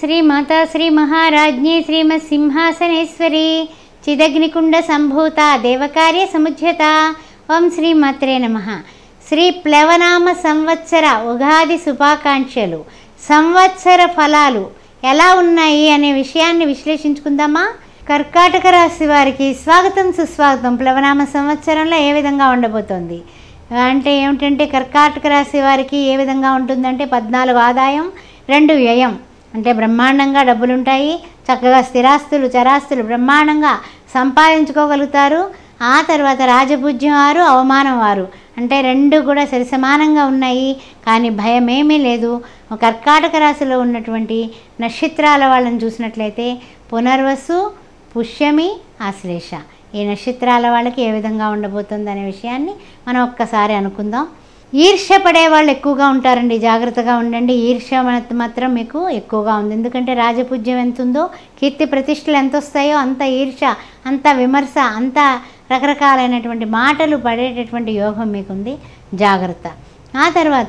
శ్రీమాతా శ్రీ మహారాజ్ఞి శ్రీమత్ సింహాసనేశ్వరి చిదగ్నికుండ సంభూత దేవకార్య సముజ్యత ఓం శ్రీమాత్రే నమ శ్రీ ప్లవనామ సంవత్సర ఉగాది శుభాకాంక్షలు సంవత్సర ఫలాలు ఎలా ఉన్నాయి అనే విషయాన్ని విశ్లేషించుకుందామా కర్కాటక రాశి వారికి స్వాగతం సుస్వాగతం ప్లవనామ సంవత్సరంలో ఏ విధంగా ఉండబోతోంది అంటే ఏమిటంటే కర్కాటక రాశి వారికి ఏ విధంగా ఉంటుందంటే పద్నాలుగు ఆదాయం రెండు వ్యయం అంటే బ్రహ్మాండంగా డబ్బులు ఉంటాయి చక్కగా స్థిరాస్తులు చరాస్తులు బ్రహ్మాండంగా సంపాదించుకోగలుగుతారు ఆ తర్వాత రాజపూజ్యం వారు అవమానం వారు అంటే రెండు కూడా సరిసమానంగా ఉన్నాయి కానీ భయం ఏమీ లేదు కర్కాటక రాశిలో ఉన్నటువంటి నక్షత్రాల వాళ్ళని చూసినట్లయితే పునర్వసు పుష్యమి ఆశ్లేష ఈ నక్షత్రాల వాళ్ళకి ఏ విధంగా ఉండబోతుంది అనే విషయాన్ని మనం ఒక్కసారి అనుకుందాం ఈర్ష్య పడే వాళ్ళు ఎక్కువగా ఉంటారండి జాగ్రత్తగా ఉండండి ఈర్ష్య మన- మాత్రం మీకు ఎక్కువగా ఉంది ఎందుకంటే రాజపూజ్యం ఎంత ఉందో కీర్తి ప్రతిష్టలు ఎంత వస్తాయో అంత ఈర్ష్య అంత విమర్శ అంత రకరకాలైనటువంటి మాటలు పడేటటువంటి యోగం మీకుంది జాగ్రత్త ఆ తర్వాత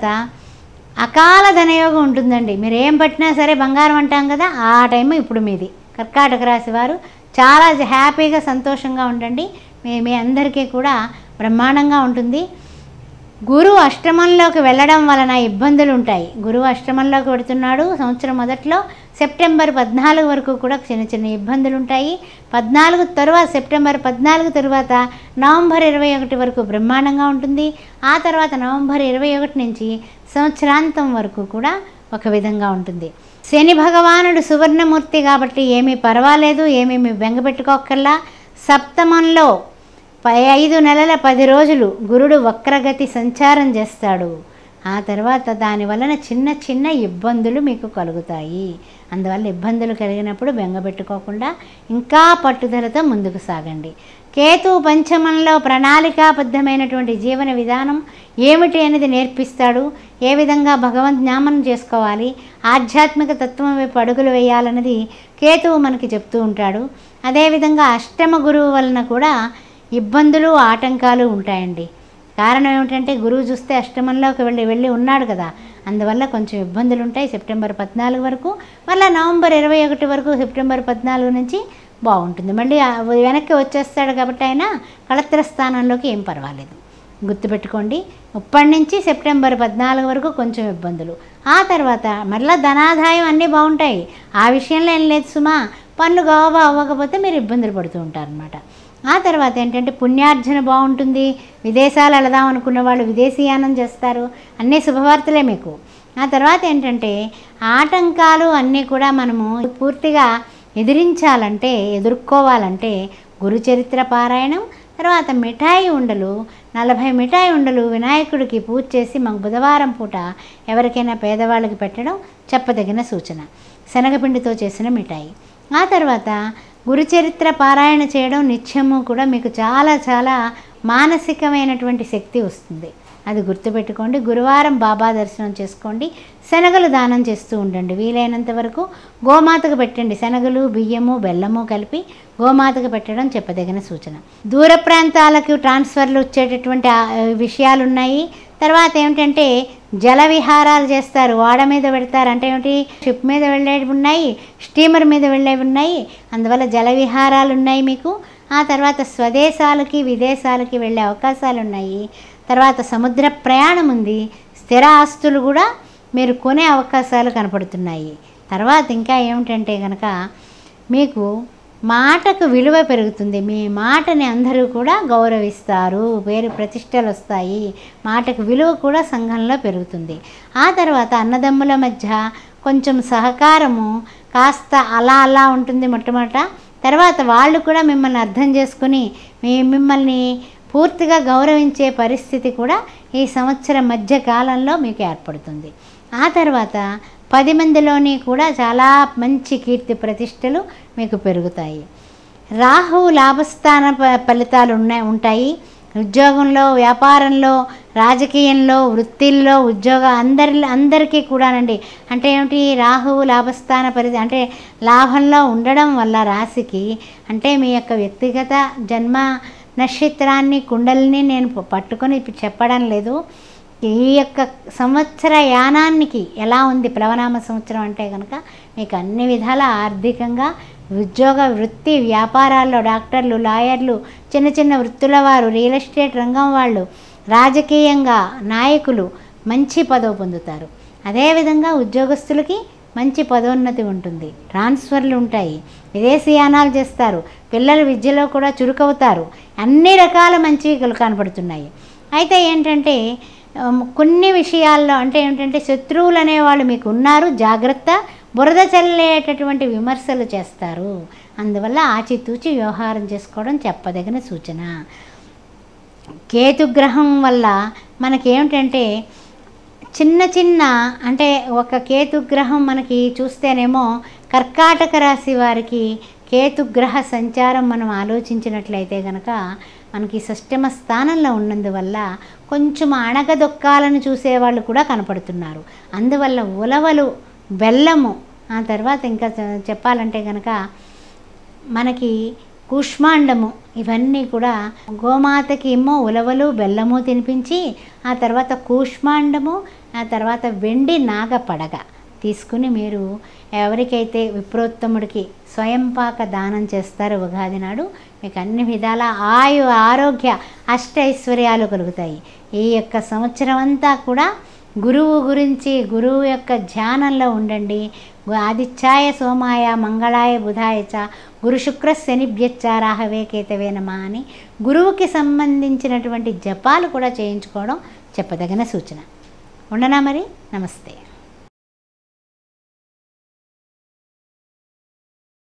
అకాల ధనయోగం ఉంటుందండి మీరు ఏం పట్టినా సరే బంగారం అంటాం కదా ఆ టైం ఇప్పుడు మీది కర్కాటక రాశి వారు చాలా హ్యాపీగా సంతోషంగా ఉండండి మీ మీ అందరికీ కూడా బ్రహ్మాండంగా ఉంటుంది గురువు అష్టమంలోకి వెళ్ళడం వలన ఇబ్బందులు ఉంటాయి గురువు అష్టమంలోకి పెడుతున్నాడు సంవత్సరం మొదట్లో సెప్టెంబర్ పద్నాలుగు వరకు కూడా చిన్న చిన్న ఇబ్బందులు ఉంటాయి పద్నాలుగు తరువాత సెప్టెంబర్ పద్నాలుగు తరువాత నవంబర్ ఇరవై ఒకటి వరకు బ్రహ్మాండంగా ఉంటుంది ఆ తర్వాత నవంబర్ ఇరవై ఒకటి నుంచి సంవత్సరాంతం వరకు కూడా ఒక విధంగా ఉంటుంది శని భగవానుడు సువర్ణమూర్తి కాబట్టి ఏమీ పర్వాలేదు ఏమీ మీ బెంగ పెట్టుకోకర్లా సప్తమంలో పై ఐదు నెలల పది రోజులు గురుడు వక్రగతి సంచారం చేస్తాడు ఆ తర్వాత దాని వలన చిన్న చిన్న ఇబ్బందులు మీకు కలుగుతాయి అందువల్ల ఇబ్బందులు కలిగినప్పుడు బెంగపెట్టుకోకుండా ఇంకా పట్టుదలతో ముందుకు సాగండి కేతు పంచమంలో ప్రణాళికాబద్ధమైనటువంటి జీవన విధానం ఏమిటి అనేది నేర్పిస్తాడు ఏ విధంగా భగవంత్ జ్ఞాపనం చేసుకోవాలి ఆధ్యాత్మిక తత్వం వైపు అడుగులు వేయాలన్నది కేతువు మనకి చెప్తూ ఉంటాడు అదేవిధంగా అష్టమ గురువు వలన కూడా ఇబ్బందులు ఆటంకాలు ఉంటాయండి కారణం ఏమిటంటే గురువు చూస్తే అష్టమంలోకి వెళ్ళి వెళ్ళి ఉన్నాడు కదా అందువల్ల కొంచెం ఇబ్బందులు ఉంటాయి సెప్టెంబర్ పద్నాలుగు వరకు మళ్ళీ నవంబర్ ఇరవై ఒకటి వరకు సెప్టెంబర్ పద్నాలుగు నుంచి బాగుంటుంది మళ్ళీ ఆ వెనక్కి వచ్చేస్తాడు కాబట్టి ఆయన కళత్ర స్థానంలోకి ఏం పర్వాలేదు గుర్తుపెట్టుకోండి ఇప్పటి నుంచి సెప్టెంబర్ పద్నాలుగు వరకు కొంచెం ఇబ్బందులు ఆ తర్వాత మళ్ళీ ధనాదాయం అన్నీ బాగుంటాయి ఆ విషయంలో ఏం లేదు సుమా పనులు గోవా అవ్వకపోతే మీరు ఇబ్బందులు పడుతూ ఉంటారనమాట ఆ తర్వాత ఏంటంటే పుణ్యార్జన బాగుంటుంది విదేశాలు వెళదాం అనుకున్న వాళ్ళు విదేశీయానం చేస్తారు అన్నీ శుభవార్తలే మీకు ఆ తర్వాత ఏంటంటే ఆటంకాలు అన్నీ కూడా మనము పూర్తిగా ఎదిరించాలంటే ఎదుర్కోవాలంటే గురుచరిత్ర పారాయణం తర్వాత మిఠాయి ఉండలు నలభై మిఠాయి ఉండలు వినాయకుడికి పూజ చేసి మాకు బుధవారం పూట ఎవరికైనా పేదవాళ్ళకి పెట్టడం చెప్పదగిన సూచన శనగపిండితో చేసిన మిఠాయి ఆ తర్వాత గురుచరిత్ర పారాయణ చేయడం నిత్యము కూడా మీకు చాలా చాలా మానసికమైనటువంటి శక్తి వస్తుంది అది గుర్తుపెట్టుకోండి గురువారం బాబా దర్శనం చేసుకోండి శనగలు దానం చేస్తూ ఉండండి వీలైనంత వరకు గోమాతకు పెట్టండి శనగలు బియ్యము బెల్లము కలిపి గోమాతకు పెట్టడం చెప్పదగిన సూచన దూర ప్రాంతాలకు ట్రాన్స్ఫర్లు వచ్చేటటువంటి ఆ, విషయాలు ఉన్నాయి తర్వాత ఏమిటంటే జల విహారాలు చేస్తారు ఓడ మీద పెడతారు అంటే ఏమిటి షిప్ మీద వెళ్ళేవి ఉన్నాయి స్టీమర్ మీద వెళ్ళేవి ఉన్నాయి అందువల్ల జల విహారాలు ఉన్నాయి మీకు ఆ తర్వాత స్వదేశాలకి విదేశాలకి వెళ్ళే అవకాశాలు ఉన్నాయి తర్వాత సముద్ర ప్రయాణం ఉంది స్థిర ఆస్తులు కూడా మీరు కొనే అవకాశాలు కనపడుతున్నాయి తర్వాత ఇంకా ఏమిటంటే కనుక మీకు మాటకు విలువ పెరుగుతుంది మీ మాటని అందరూ కూడా గౌరవిస్తారు పేరు ప్రతిష్టలు వస్తాయి మాటకు విలువ కూడా సంఘంలో పెరుగుతుంది ఆ తర్వాత అన్నదమ్ముల మధ్య కొంచెం సహకారము కాస్త అలా అలా ఉంటుంది మొట్టమొదట తర్వాత వాళ్ళు కూడా మిమ్మల్ని అర్థం చేసుకుని మీ మిమ్మల్ని పూర్తిగా గౌరవించే పరిస్థితి కూడా ఈ సంవత్సరం మధ్య కాలంలో మీకు ఏర్పడుతుంది ఆ తర్వాత పది మందిలోని కూడా చాలా మంచి కీర్తి ప్రతిష్టలు మీకు పెరుగుతాయి రాహు లాభస్థాన ప- ఫలితాలు ఉన్నాయి ఉంటాయి ఉద్యోగంలో వ్యాపారంలో రాజకీయంలో వృత్తిల్లో ఉద్యోగ అందరి అందరికీ కూడానండి అంటే ఏమిటి రాహువు లాభస్థాన పరిధి అంటే లాభంలో ఉండడం వల్ల రాశికి అంటే మీ యొక్క వ్యక్తిగత జన్మ నక్షత్రాన్ని కుండలిని నేను ప- పట్టుకొని ఇప్పుడు చెప్పడం లేదు ఈ యొక్క సంవత్సర యానానికి ఎలా ఉంది ప్లవనామ సంవత్సరం అంటే కనుక మీకు అన్ని విధాల ఆర్థికంగా ఉద్యోగ వృత్తి వ్యాపారాల్లో డాక్టర్లు లాయర్లు చిన్న చిన్న వృత్తుల వారు రియల్ ఎస్టేట్ రంగం వాళ్ళు రాజకీయంగా నాయకులు మంచి పదవి పొందుతారు అదేవిధంగా ఉద్యోగస్తులకి మంచి పదోన్నతి ఉంటుంది ట్రాన్స్ఫర్లు ఉంటాయి విదేశీయానాలు చేస్తారు పిల్లలు విద్యలో కూడా చురుకవుతారు అన్ని రకాల మంచివి కనపడుతున్నాయి అయితే ఏంటంటే ఉమ్, కొన్ని విషయాల్లో అంటే ఏంటంటే శత్రువులు అనేవాళ్ళు మీకు ఉన్నారు జాగ్రత్త బురద చల్లేటటువంటి విమర్శలు చేస్తారు అందువల్ల ఆచితూచి వ్యవహారం చేసుకోవడం చెప్పదగిన సూచన కేతుగ్రహం వల్ల మనకేమిటంటే చిన్న చిన్న అంటే ఒక కేతుగ్రహం మనకి చూస్తేనేమో కర్కాటక రాశి వారికి కేతుగ్రహ సంచారం మనం ఆలోచించినట్లయితే కనుక మనకి షష్టమ స్థానంలో ఉన్నందువల్ల కొంచెం అణగదొక్కాలను చూసేవాళ్ళు కూడా కనపడుతున్నారు అందువల్ల ఉలవలు బెల్లము ఆ తర్వాత ఇంకా చె- చెప్పాలంటే కనుక మనకి కూష్మాండము ఇవన్నీ కూడా గోమాతకి ఏమో ఉలవలు బెల్లము తినిపించి ఆ తర్వాత కూష్మాండము ఆ తర్వాత వెండి నాగ పడగ తీసుకుని మీరు ఎవరికైతే విప్రోత్తముడికి స్వయంపాక దానం చేస్తారో ఉగాది నాడు మీకు అన్ని విధాల ఆయు ఆరోగ్య అష్ట ఐశ్వర్యాలు కలుగుతాయి ఈ యొక్క సంవత్సరం అంతా కూడా గురువు గురించి గురువు యొక్క ధ్యానంలో ఉండండి గు- ఆదిత్యాయ సోమాయ మంగళాయ బుధాయ చ గురు శుక్ర శనిభ్యచ్చ రాహవే కేతవే నమ అని గురువుకి సంబంధించినటువంటి జపాలు కూడా చేయించుకోవడం చెప్పదగిన సూచన ఉండనా మరి నమస్తే